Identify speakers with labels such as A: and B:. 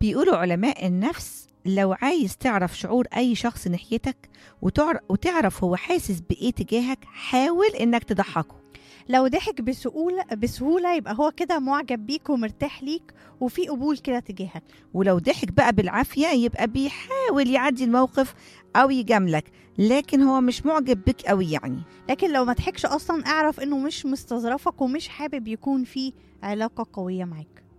A: بيقولوا علماء النفس لو عايز تعرف شعور أي شخص ناحيتك وتعر- وتعرف هو حاسس بإيه تجاهك حاول إنك تضحكه
B: لو ضحك بسهولة بسهولة يبقى هو كده معجب بيك ومرتاح ليك وفي قبول كده تجاهك
A: ولو ضحك بقى بالعافية يبقى بيحاول يعدي الموقف أو يجاملك لكن هو مش معجب بك قوي يعني
B: لكن لو ما ضحكش اصلا اعرف انه مش مستظرفك ومش حابب يكون في علاقة قوية معاك